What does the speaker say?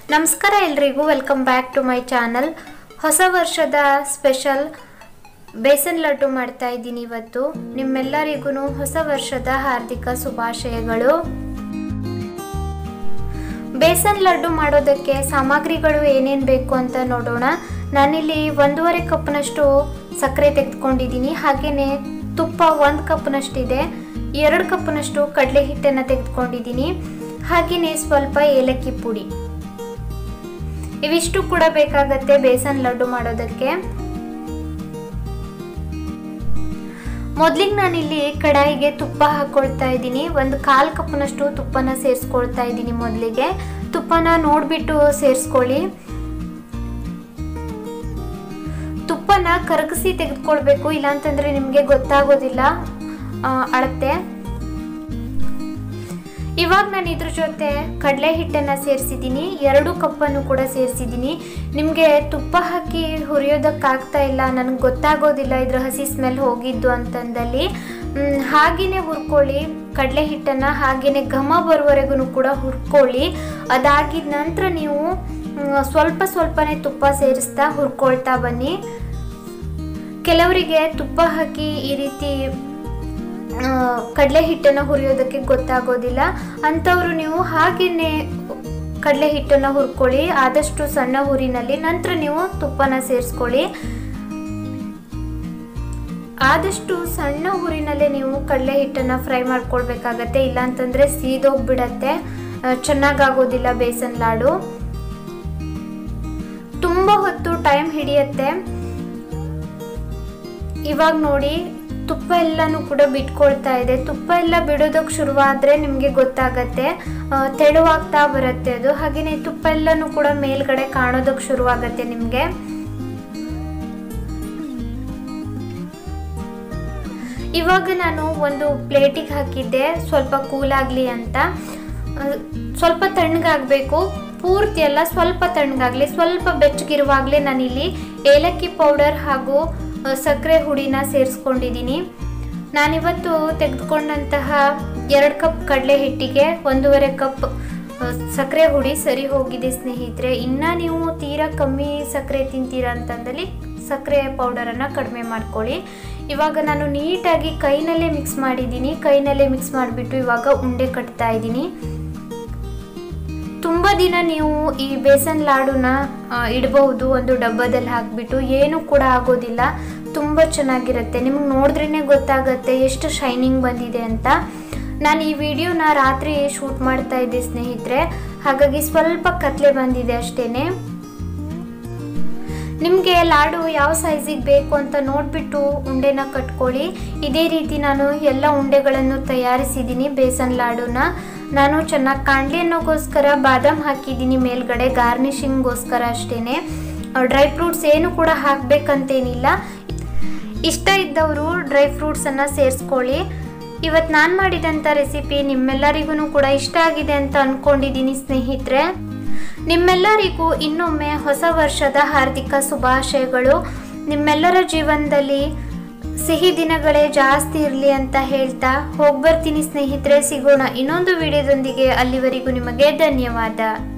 ನಮಸ್ಕಾರ ಎಲ್ರಿಗೂ welcome back to my channel ಹೊಸ ವರ್ಷದ ಸ್ಪೆಷಲ್ ಬೇಸನ್ ಲಡ್ಡು ಮಾಡ್ತಾ ಇದ್ದೀನಿ ಇವತ್ತು ನಿಮ್ಮೆಲ್ಲರಿಗೂ ಹೊಸ ವರ್ಷದ ಹಾರ್ದಿಕ ಶುಭಾಶಯಗಳು ಬೇಸನ್ ಲಡ್ಡು ಮಾಡೋದಕ್ಕೆ ಸಾಮಗ್ರಿಗಳು ಏನೇನು ಬೇಕು ಅಂತ ನೋಡೋಣ ನಾನಿಲ್ಲಿ ಒಂದೂವರೆ ಕಪ್ನಷ್ಟು ಸಕ್ಕರೆ ತೆಗೆದುಕೊಂಡಿದ್ದೀನಿ ಹಾಗೆಯೇ ತುಪ್ಪ ಒಂದು ಕಪ್ನಷ್ಟಿದೆ ಎರಡು ಕಪ್ನಷ್ಟು ಕಡಲೆ ಹಿಟ್ಟನ್ನು ತೆಗೆದುಕೊಂಡಿದ್ದೀನಿ ಹಾಗೆಯೇ ಸ್ವಲ್ಪ ಏಲಕ್ಕಿ ಪುಡಿ ಇವಿಷ್ಟು ಕೂಡ ಬೇಕಾಗತ್ತೆ ಬೇಸನ್ ಲಡ್ಡು ಮಾಡೋದಕ್ಕೆ ಮೊದಲಿಗೆ ನಾನಿಲ್ಲಿ ಕಡಾಯಿಗೆ ತುಪ್ಪ ಹಾಕೊಳ್ತಾ ಇದ್ದೀನಿ ಒಂದು ಕಾಲು ಕಪ್ನಷ್ಟು ತುಪ್ಪನ ಸೇರಿಸ್ಕೊಳ್ತಾ ಇದ್ದೀನಿ ಮೊದಲಿಗೆ ತುಪ್ಪನ ನೋಡಿಬಿಟ್ಟು ಸೇರಿಸ್ಕೊಳ್ಳಿ ತುಪ್ಪನ ಕರಗಿಸಿ ತೆಗೆದುಕೊಳ್ಬೇಕು ಇಲ್ಲಾಂತಂದ್ರೆ ನಿಮಗೆ ಗೊತ್ತಾಗೋದಿಲ್ಲ ಅಳತೆ ಇವಾಗ ನಾನು ಇದ್ರ ಜೊತೆ ಕಡಲೆ ಹಿಟ್ಟನ್ನು ಸೇರಿಸಿದ್ದೀನಿ ಎರಡು ಕಪ್ಪನ್ನು ಕೂಡ ಸೇರಿಸಿದ್ದೀನಿ ನಿಮಗೆ ತುಪ್ಪ ಹಾಕಿ ಹುರಿಯೋದಕ್ಕಾಗ್ತಾ ಇಲ್ಲ ನನಗೆ ಗೊತ್ತಾಗೋದಿಲ್ಲ ಇದ್ರ ಹಸಿ ಸ್ಮೆಲ್ ಹೋಗಿದ್ದು ಅಂತಂದಲ್ಲಿ ಹಾಗೆಯೇ ಹುರ್ಕೊಳ್ಳಿ ಕಡಲೆ ಹಿಟ್ಟನ್ನು ಹಾಗೆಯೇ ಘಮ ಬರುವವರೆಗೂ ಕೂಡ ಹುರ್ಕೊಳ್ಳಿ ಅದಾಗಿದ ನಂತರ ನೀವು ಸ್ವಲ್ಪ ಸ್ವಲ್ಪನೇ ತುಪ್ಪ ಸೇರಿಸ್ತಾ ಹುರ್ಕೊಳ್ತಾ ಬನ್ನಿ ಕೆಲವರಿಗೆ ತುಪ್ಪ ಹಾಕಿ ಈ ರೀತಿ ಕಡಲೆ ಹಿಟ್ಟನ್ನು ಹುರಿಯೋದಕ್ಕೆ ಗೊತ್ತಾಗೋದಿಲ್ಲ ಅಂಥವ್ರು ನೀವು ಹಾಗೆಯೇ ಕಡಲೆ ಹಿಟ್ಟನ್ನು ಹುರ್ಕೊಳ್ಳಿ ಆದಷ್ಟು ಸಣ್ಣ ಹುರಿನಲ್ಲಿ ನಂತರ ನೀವು ತುಪ್ಪನ ಸೇರಿಸ್ಕೊಳ್ಳಿ ಆದಷ್ಟು ಸಣ್ಣ ಹುರಿನಲ್ಲೇ ನೀವು ಕಡಲೆ ಹಿಟ್ಟನ್ನು ಫ್ರೈ ಮಾಡ್ಕೊಳ್ಬೇಕಾಗತ್ತೆ ಇಲ್ಲಾಂತಂದರೆ ಸೀದೋಗ್ಬಿಡತ್ತೆ ಚೆನ್ನಾಗಾಗೋದಿಲ್ಲ ಬೇಸನ್ ಲಾಡು ತುಂಬ ಹೊತ್ತು ಟೈಮ್ ಹಿಡಿಯತ್ತೆ ಇವಾಗ ನೋಡಿ ತುಪ್ಪ ಎಲ್ಲನೂ ಕೂಡ ಬಿಟ್ಕೊಳ್ತಾ ಇದೆ ತುಪ್ಪ ಎಲ್ಲ ಬಿಡೋದಕ್ಕೆ ಶುರುವಾದರೆ ನಿಮಗೆ ಗೊತ್ತಾಗತ್ತೆ ತೆಳುವಾಗ್ತಾ ಬರುತ್ತೆ ಅದು ಹಾಗೆಯೇ ತುಪ್ಪ ಎಲ್ಲನೂ ಕೂಡ ಮೇಲ್ಗಡೆ ಕಾಣೋದಕ್ಕೆ ಶುರುವಾಗತ್ತೆ ನಿಮಗೆ ಇವಾಗ ನಾನು ಒಂದು ಪ್ಲೇಟಿಗೆ ಹಾಕಿದ್ದೆ ಸ್ವಲ್ಪ ಕೂಲಾಗಲಿ ಅಂತ ಸ್ವಲ್ಪ ತಣ್ಣಗಾಗಬೇಕು ಪೂರ್ತಿ ಎಲ್ಲ ಸ್ವಲ್ಪ ತಣ್ಣಗಾಗಲಿ ಸ್ವಲ್ಪ ಬೆಚ್ಚಗಿರುವಾಗಲೇ ನಾನಿಲ್ಲಿ ಏಲಕ್ಕಿ ಪೌಡರ್ ಹಾಗೂ ಸಕ್ಕರೆ ಹುಡಿನ ಸೇರಿಸ್ಕೊಂಡಿದ್ದೀನಿ ನಾನಿವತ್ತು ತೆಗೆದುಕೊಂಡಂತಹ ಎರಡು ಕಪ್ ಕಡಲೆ ಹಿಟ್ಟಿಗೆ ಒಂದೂವರೆ ಕಪ್ ಸಕ್ಕರೆ ಹುಡಿ ಸರಿ ಹೋಗಿದೆ ಸ್ನೇಹಿತರೆ ಇನ್ನು ನೀವು ತೀರಾ ಕಮ್ಮಿ ಸಕ್ಕರೆ ತಿಂತೀರಾ ಅಂತಂದಲ್ಲಿ ಸಕ್ಕರೆ ಪೌಡರನ್ನು ಕಡಿಮೆ ಮಾಡ್ಕೊಳ್ಳಿ ಇವಾಗ ನಾನು ನೀಟಾಗಿ ಕೈನಲ್ಲೇ ಮಿಕ್ಸ್ ಮಾಡಿದ್ದೀನಿ ಕೈನಲ್ಲೇ ಮಿಕ್ಸ್ ಮಾಡಿಬಿಟ್ಟು ಇವಾಗ ಉಂಡೆ ಕಟ್ತಾ ಇದ್ದೀನಿ ತುಂಬ ದಿನ ನೀವು ಈ ಬೇಸನ್ ಲಾಡುನ ಇಡಬಹುದು ಒಂದು ಡಬ್ಬದಲ್ಲಿ ಹಾಕಿಬಿಟ್ಟು ಏನೂ ಕೂಡ ಆಗೋದಿಲ್ಲ ತುಂಬ ಚೆನ್ನಾಗಿರುತ್ತೆ ನಿಮಗೆ ನೋಡಿದ್ರೇ ಗೊತ್ತಾಗುತ್ತೆ ಎಷ್ಟು ಶೈನಿಂಗ್ ಬಂದಿದೆ ಅಂತ ನಾನು ಈ ವಿಡಿಯೋನ ರಾತ್ರಿ ಶೂಟ್ ಮಾಡ್ತಾ ಇದ್ದೆ ಸ್ನೇಹಿತರೆ ಹಾಗಾಗಿ ಸ್ವಲ್ಪ ಕತ್ಲೆ ಬಂದಿದೆ ಅಷ್ಟೇ ನಿಮಗೆ ಲಾಡು ಯಾವ ಸೈಜಿಗೆ ಬೇಕು ಅಂತ ನೋಡಿಬಿಟ್ಟು ಉಂಡೆನ ಕಟ್ಕೊಳ್ಳಿ ಇದೇ ರೀತಿ ನಾನು ಎಲ್ಲ ಉಂಡೆಗಳನ್ನು ತಯಾರಿಸಿದ್ದೀನಿ ಬೇಸನ್ ಲಾಡುನ ನಾನು ಚೆನ್ನಾಗಿ ಕಾಣಲಿ ಅನ್ನೋಗೋಸ್ಕರ ಬಾದಾಮ್ ಹಾಕಿದ್ದೀನಿ ಮೇಲ್ಗಡೆ ಗಾರ್ನಿಷಿಂಗ್ಗೋಸ್ಕರ ಅಷ್ಟೇ ಡ್ರೈ ಫ್ರೂಟ್ಸ್ ಏನು ಕೂಡ ಹಾಕಬೇಕಂತೇನಿಲ್ಲ ಇಷ್ಟ ಇದ್ದವರು ಡ್ರೈ ಫ್ರೂಟ್ಸನ್ನು ಸೇರಿಸ್ಕೊಳ್ಳಿ ಇವತ್ತು ನಾನು ಮಾಡಿದಂಥ ರೆಸಿಪಿ ನಿಮ್ಮೆಲ್ಲರಿಗೂ ಕೂಡ ಇಷ್ಟ ಆಗಿದೆ ಅಂತ ಅಂದ್ಕೊಂಡಿದ್ದೀನಿ ಸ್ನೇಹಿತರೆ ನಿಮ್ಮೆಲ್ಲರಿಗೂ ಇನ್ನೊಮ್ಮೆ ಹೊಸ ವರ್ಷದ ಹಾರ್ದಿಕ ಶುಭಾಶಯಗಳು ನಿಮ್ಮೆಲ್ಲರ ಜೀವನದಲ್ಲಿ ಸಿಹಿ ದಿನಗಳೇ ಜಾಸ್ತಿ ಇರಲಿ ಅಂತ ಹೇಳ್ತಾ ಹೋಗ್ಬರ್ತೀನಿ ಸ್ನೇಹಿತರೆ ಸಿಗೋಣ ಇನ್ನೊಂದು ವಿಡಿಯೋದೊಂದಿಗೆ ಅಲ್ಲಿವರೆಗೂ ನಿಮಗೆ ಧನ್ಯವಾದ